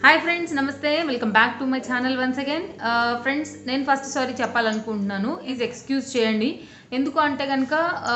hi friends నమస్తే welcome back to my channel once again friends నేను first sorry చెప్పాలనుకుంటున్నాను is excuse చేయండి ఎందుకు అంటే కనుక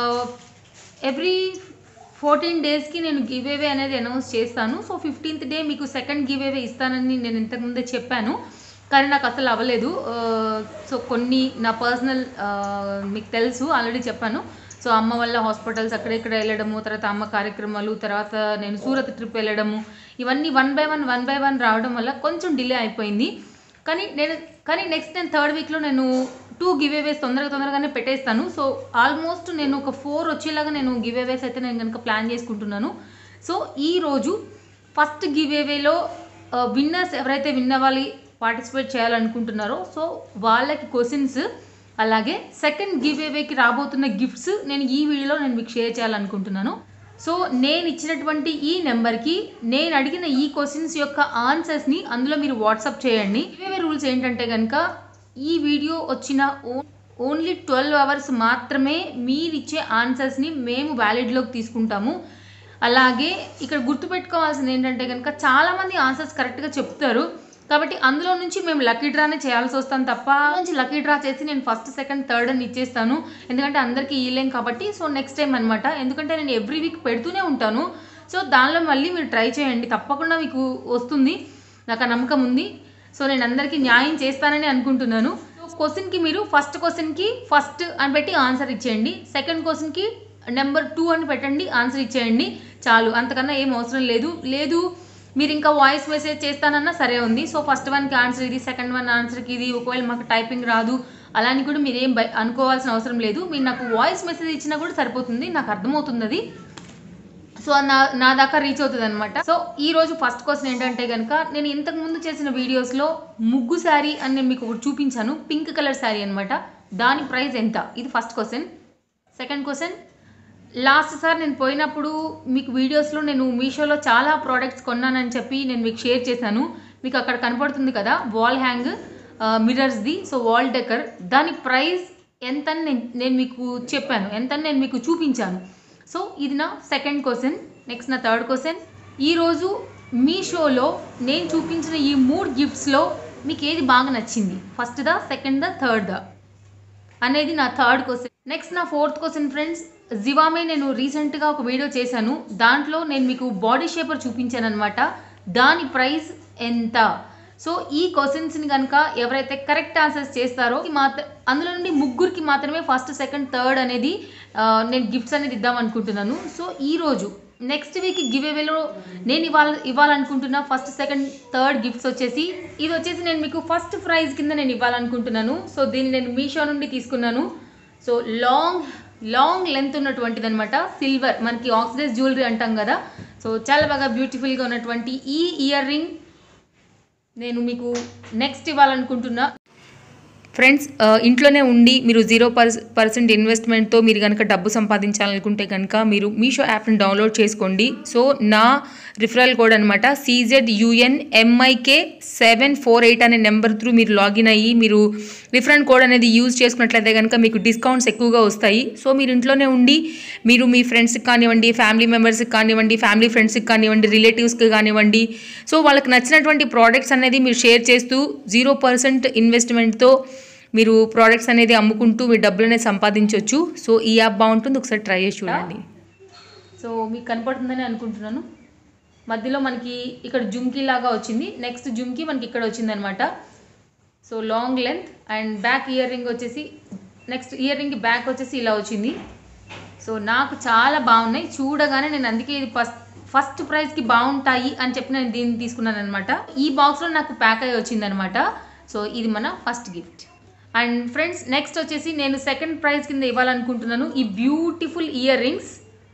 ఎవ్రీ ఫోర్టీన్ డేస్కి నేను గివ్ అవే అనేది అనౌన్స్ చేస్తాను సో ఫిఫ్టీన్త్ డే మీకు సెకండ్ గివ్ అవే ఇస్తానని నేను ఇంతకుముందే చెప్పాను కానీ నాకు అసలు అవ్వలేదు సో కొన్ని నా పర్సనల్ మీకు తెలుసు ఆల్రెడీ చెప్పాను సో అమ్మ వల్ల హాస్పిటల్స్ అక్కడ ఇక్కడ వెళ్ళడము తర్వాత అమ్మ కార్యక్రమాలు తర్వాత నేను సూరత్ ట్రిప్ వెళ్ళడము ఇవన్నీ one by one one by one రావడం వల్ల కొంచెం డిలే అయిపోయింది కానీ నేను కానీ నెక్స్ట్ నేను థర్డ్ వీక్లో నేను టూ గివ్ అవేస్ తొందరగా తొందరగానే పెట్టేస్తాను సో ఆల్మోస్ట్ నేను ఒక ఫోర్ వచ్చేలాగా నేను గివ్ అవేస్ అయితే నేను కనుక ప్లాన్ చేసుకుంటున్నాను సో ఈరోజు ఫస్ట్ గివ్ అవేలో విన్నర్స్ ఎవరైతే విన్ అవ్వాలి పార్టిసిపేట్ చేయాలనుకుంటున్నారో సో వాళ్ళకి క్వశ్చన్స్ అలాగే సెకండ్ గివ్ అవేకి రాబోతున్న గిఫ్ట్స్ నేను ఈ వీడియోలో నేను మీకు షేర్ చేయాలనుకుంటున్నాను సో నేను ఇచ్చినటువంటి ఈ నెంబర్కి నేను అడిగిన ఈ క్వశ్చన్స్ యొక్క ఆన్సర్స్ని అందులో మీరు వాట్సాప్ చేయండి గివ్ రూల్స్ ఏంటంటే కనుక ఈ వీడియో వచ్చిన ఓ ఓన్లీ ట్వెల్వ్ అవర్స్ మాత్రమే మీరు ఇచ్చే ఆన్సర్స్ని మేము వ్యాలిడ్లోకి తీసుకుంటాము అలాగే ఇక్కడ గుర్తుపెట్టుకోవాల్సింది ఏంటంటే కనుక చాలామంది ఆన్సర్స్ కరెక్ట్గా చెప్తారు కాబట్టి అందులో నుంచి మేము లక్కీ డ్రానే చేయాల్సి వస్తాం తప్ప నుంచి లక్కీ డ్రా చేసి నేను ఫస్ట్ సెకండ్ థర్డ్ అని ఇచ్చేస్తాను ఎందుకంటే అందరికీ ఇవ్వలేం కాబట్టి సో నెక్స్ట్ టైం అనమాట ఎందుకంటే నేను ఎవ్రీ వీక్ పెడుతూనే ఉంటాను సో దానిలో మళ్ళీ మీరు ట్రై చేయండి తప్పకుండా మీకు వస్తుంది నాకు ఆ నమ్మకం ఉంది సో నేను అందరికీ న్యాయం చేస్తానని అనుకుంటున్నాను క్వశ్చన్కి మీరు ఫస్ట్ క్వశ్చన్కి ఫస్ట్ అని పెట్టి ఆన్సర్ ఇచ్చేయండి సెకండ్ క్వశ్చన్కి నెంబర్ టూ అని పెట్టండి ఆన్సర్ ఇచ్చేయండి చాలు అంతకన్నా ఏం అవసరం లేదు లేదు మీరు ఇంకా వాయిస్ మెసేజ్ చేస్తానన్నా సరే ఉంది సో ఫస్ట్ వన్కి ఆన్సర్ ఇది సెకండ్ వన్ ఆన్సర్కి ఇది ఒకవేళ మాకు టైపింగ్ రాదు అలా అని కూడా మీరు ఏం భయ అనుకోవాల్సిన అవసరం లేదు మీరు నాకు వాయిస్ మెసేజ్ ఇచ్చినా కూడా సరిపోతుంది నాకు అర్థమవుతుంది అది సో నా నా దాకా రీచ్ అవుతుంది అనమాట సో ఈ రోజు ఫస్ట్ క్వశ్చన్ ఏంటంటే కనుక నేను ఇంతకు ముందు చేసిన వీడియోస్లో ముగ్గు శారీ అని నేను మీకు ఒకటి చూపించాను పింక్ కలర్ శారీ అనమాట దాని ప్రైస్ ఎంత ఇది first question second question last sir నేను పోయినప్పుడు మీకు వీడియోస్లో నేను మీషోలో చాలా ప్రోడక్ట్స్ కొన్నానని చెప్పి నేను మీకు షేర్ చేశాను మీకు అక్కడ కనపడుతుంది కదా వాల్ హ్యాంగ్ మిర్రర్స్ది సో వాల్ డెకర్ దాని ప్రైస్ ఎంత నేను నేను మీకు చెప్పాను ఎంత నేను మీకు చూపించాను సో ఇది నా సెకండ్ క్వశ్చన్ నెక్స్ట్ నా థర్డ్ క్వశ్చన్ ఈరోజు మీ షోలో నేను చూపించిన ఈ మూడు గిఫ్ట్స్లో మీకు ఏది బాగా నచ్చింది ఫస్ట్ దా సెకండ్ దా థర్డ్ దా అనేది నా థర్డ్ క్వశ్చన్ నెక్స్ట్ నా ఫోర్త్ క్వశ్చన్ ఫ్రెండ్స్ జివామే నేను రీసెంట్గా ఒక వీడియో చేశాను దాంట్లో నేను మీకు బాడీ షేపర్ చూపించాను అనమాట దాని ప్రైస్ ఎంత సో ఈ క్వశ్చన్స్ని కనుక ఎవరైతే కరెక్ట్ ఆన్సర్స్ చేస్తారో మాత్ర అందులో నుండి ముగ్గురికి మాత్రమే ఫస్ట్ సెకండ్ థర్డ్ అనేది నేను గిఫ్ట్స్ అనేది ఇద్దాం అనుకుంటున్నాను సో ఈరోజు నెక్స్ట్ వీక్ గివ్ అవేలో నేను ఇవ్వాల ఇవ్వాలనుకుంటున్న ఫస్ట్ సెకండ్ థర్డ్ గిఫ్ట్స్ వచ్చేసి ఇది వచ్చేసి నేను మీకు ఫస్ట్ ప్రైజ్ కింద నేను ఇవ్వాలనుకుంటున్నాను సో దీన్ని నేను మీషో నుండి తీసుకున్నాను సో లాంగ్ లాంగ్ లెంత్ ఉన్నటువంటిది అనమాట సిల్వర్ మనకి ఆక్సిడైజ్ జ్యువెలరీ అంటాం కదా సో చాలా బాగా బ్యూటిఫుల్గా ఉన్నటువంటి ఈ ఇయర్ రింగ్ నేను మీకు నెక్స్ట్ ఇవ్వాలనుకుంటున్నా ఫ్రెండ్స్ ఇంట్లోనే ఉండి మీరు జీరో పర్స్ పర్సెంట్ ఇన్వెస్ట్మెంట్తో మీరు కనుక డబ్బు సంపాదించాలనుకుంటే కనుక మీరు మీషో యాప్ని డౌన్లోడ్ చేసుకోండి సో నా రిఫరల్ కోడ్ అనమాట CZ UN MIK seven four eight అనే నెంబర్ త్రూ మీరు లాగిన్ అయ్యి మీరు రిఫరెంట్ కోడ్ అనేది యూజ్ చేసుకున్నట్లయితే కనుక మీకు డిస్కౌంట్స్ ఎక్కువగా వస్తాయి సో మీరు ఇంట్లోనే ఉండి మీరు మీ ఫ్రెండ్స్కి కానివ్వండి ఫ్యామిలీ మెంబర్స్కి కానివ్వండి ఫ్యామిలీ ఫ్రెండ్స్కి కానివ్వండి రిలేటివ్స్కి కానివ్వండి సో వాళ్ళకి నచ్చినటువంటి ప్రోడక్ట్స్ అనేది మీరు షేర్ చేస్తూ జీరో పర్సెంట్ ఇన్వెస్ట్మెంట్తో మీరు ప్రోడక్ట్స్ అనేది అమ్ముకుంటూ మీ డబ్బులు అనేది సంపాదించవచ్చు సో ఈ యాప్ బాగుంటుంది ఒకసారి ట్రై చేసి చూడండి సో మీకు కనపడుతుందని అనుకుంటున్నాను మధ్యలో మనకి ఇక్కడ జుమ్కీ లాగా వచ్చింది నెక్స్ట్ జుమ్కీ మనకి ఇక్కడ వచ్చిందనమాట so long length and back ear ring వచ్చేసి నెక్స్ట్ ఇయర్ రింగ్ బ్యాక్ వచ్చేసి ఇలా వచ్చింది సో నాకు చాలా బాగున్నాయి చూడగానే నేను అందుకే ఇది ఫస్ట్ ఫస్ట్ ప్రైస్కి బాగుంటాయి అని చెప్పి నేను దీన్ని తీసుకున్నాను అనమాట ఈ బాక్స్లో నాకు ప్యాక్ అయ్యి వచ్చిందనమాట సో ఇది మన first gift and friends next వచ్చేసి నేను సెకండ్ ప్రైజ్ కింద ఇవ్వాలనుకుంటున్నాను ఈ beautiful ear rings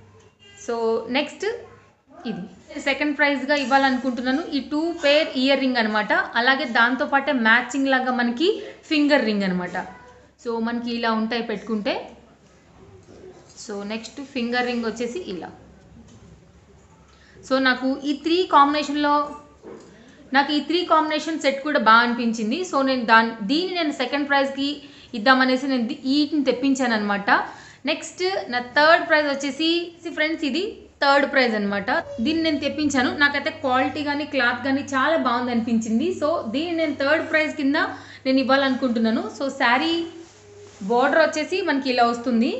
so next ఇది సెకండ్ ప్రైజ్గా ఇవ్వాలనుకుంటున్నాను ఈ టూ పేర్ ఇయర్ రింగ్ అనమాట అలాగే దాంతోపాటే మ్యాచింగ్ లాగా మనకి ఫింగర్ రింగ్ అనమాట సో మనకి ఇలా ఉంటాయి పెట్టుకుంటే సో నెక్స్ట్ ఫింగర్ రింగ్ వచ్చేసి ఇలా సో నాకు ఈ త్రీ కాంబినేషన్లో నాకు ఈ త్రీ కాంబినేషన్ సెట్ కూడా బాగా అనిపించింది సో నేను దాని దీన్ని నేను సెకండ్ ప్రైజ్కి ఇద్దామనేసి నేను వీటిని తెప్పించాను అనమాట నెక్స్ట్ నా థర్డ్ ప్రైజ్ వచ్చేసి ఫ్రెండ్స్ ఇది థర్డ్ ప్రైజ్ అనమాట దీన్ని నేను తెప్పించాను నాకైతే క్వాలిటీ కానీ క్లాత్ కానీ చాలా బాగుంది అనిపించింది సో దీన్ని నేను థర్డ్ ప్రైజ్ కింద నేను ఇవ్వాలనుకుంటున్నాను సో శారీ బార్డర్ వచ్చేసి మనకి ఇలా వస్తుంది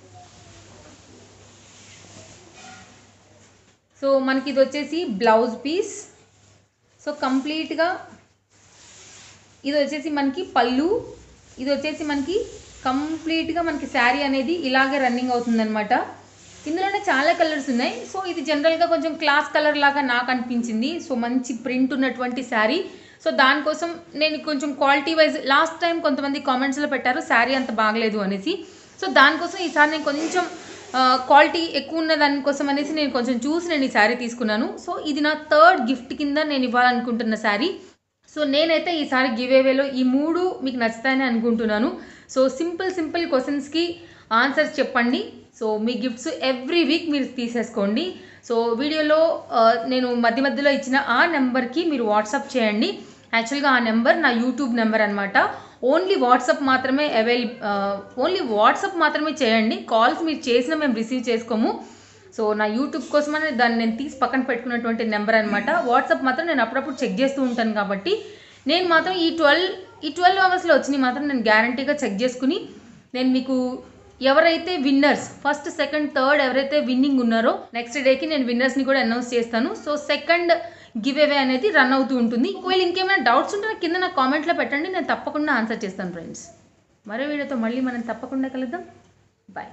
సో మనకి ఇది వచ్చేసి బ్లౌజ్ పీస్ సో కంప్లీట్గా ఇది వచ్చేసి మనకి పళ్ళు ఇది వచ్చేసి మనకి కంప్లీట్గా మనకి శారీ అనేది ఇలాగే రన్నింగ్ అవుతుందన్నమాట ఇందులోనే చాలా కలర్స్ ఉన్నాయి సో ఇది జనరల్గా కొంచెం క్లాస్ కలర్ లాగా నాకు అనిపించింది సో మంచి ప్రింట్ ఉన్నటువంటి శారీ సో దానికోసం నేను కొంచెం క్వాలిటీ వైజ్ లాస్ట్ టైం కొంతమంది కామెంట్స్లో పెట్టారు శారీ అంత బాగలేదు అనేసి సో దానికోసం ఈసారి నేను కొంచెం క్వాలిటీ ఎక్కువ ఉన్న దానికోసం అనేసి నేను కొంచెం చూసి నేను ఈ శారీ తీసుకున్నాను సో ఇది నా థర్డ్ గిఫ్ట్ కింద నేను ఇవ్వాలనుకుంటున్న శారీ సో నేనైతే ఈసారి గివ్ అవేలో ఈ మూడు మీకు నచ్చుతాయని అనుకుంటున్నాను సో సింపుల్ సింపుల్ క్వశ్చన్స్కి ఆన్సర్స్ చెప్పండి సో మీ గిఫ్ట్స్ ఎవ్రీ వీక్ మీరు తీసేసుకోండి సో వీడియోలో ఆ, నేను మధ్య మధ్యలో ఇచ్చిన ఆ నెంబర్కి మీరు వాట్సాప్ చేయండి యాక్చువల్గా ఆ నెంబర్ నా యూట్యూబ్ నెంబర్ అనమాట ఓన్లీ వాట్సాప్ మాత్రమే అవైల్ ఓన్లీ వాట్సాప్ మాత్రమే చేయండి కాల్స్ మీరు చేసినా మేము రిసీవ్ చేసుకోము సో నా యూట్యూబ్ కోసమని దాన్ని నేను తీసి పక్కన పెట్టుకున్నటువంటి నెంబర్ అనమాట వాట్సాప్ మాత్రం నేను అప్పుడప్పుడు చెక్ చేస్తూ ఉంటాను కాబట్టి నేను మాత్రం ఈ ట్వెల్వ్ ఈ ట్వెల్వ్ అవర్స్లో వచ్చినాయి మాత్రం నేను గ్యారంటీగా చెక్ చేసుకుని నేను మీకు ఎవరైతే విన్నర్స్ ఫస్ట్ సెకండ్ థర్డ్ ఎవరైతే విన్నింగ్ ఉన్నారో నెక్స్ట్ డేకి నేను విన్నర్స్ని కూడా అనౌన్స్ చేస్తాను సో సెకండ్ గివ్ అవే అనేది రన్ అవుతూ ఉంటుంది ఒకవేళ ఇంకేమైనా డౌట్స్ ఉంటే నాకు కింద నా కామెంట్లో పెట్టండి నేను తప్పకుండా ఆన్సర్ చేస్తాను ఫ్రెండ్స్ మరో వీడియోతో మళ్ళీ మనం తప్పకుండా కలుద్దాం బాయ్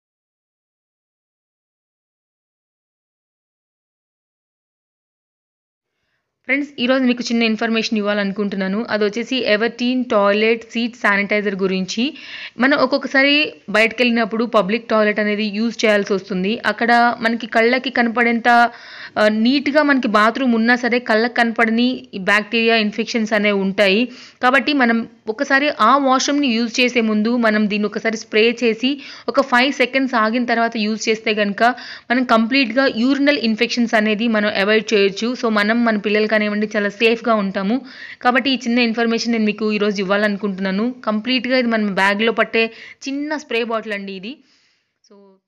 ఫ్రెండ్స్ ఈరోజు మీకు చిన్న ఇన్ఫర్మేషన్ ఇవ్వాలనుకుంటున్నాను అది వచ్చేసి ఎవర్టీన్ టాయిలెట్ సీట్ శానిటైజర్ గురించి మనం ఒక్కొక్కసారి బయటకు వెళ్ళినప్పుడు పబ్లిక్ టాయిలెట్ అనేది యూజ్ చేయాల్సి వస్తుంది అక్కడ మనకి కళ్ళకి కనపడేంత ఆ, నీట్గా మనకి బాత్రూమ్ ఉన్నా సరే కళ్ళకి కనపడని ఈ బ్యాక్టీరియా ఇన్ఫెక్షన్స్ అనేవి ఉంటాయి కాబట్టి మనం ఒకసారి ఆ వాష్రూమ్ని యూజ్ చేసే ముందు మనం దీన్ని ఒకసారి స్ప్రే చేసి ఒక ఫైవ్ సెకండ్స్ ఆగిన తర్వాత యూజ్ చేస్తే కనుక మనం కంప్లీట్గా యూరినల్ ఇన్ఫెక్షన్స్ అనేది మనం అవాయిడ్ చేయొచ్చు సో మనం మన పిల్లలు కానివ్వండి చాలా సేఫ్గా ఉంటాము కాబట్టి ఈ చిన్న ఇన్ఫర్మేషన్ నేను మీకు ఈరోజు ఇవ్వాలనుకుంటున్నాను కంప్లీట్గా ఇది మన బ్యాగ్లో పట్టే చిన్న స్ప్రే బాటిల్ అండి ఇది సో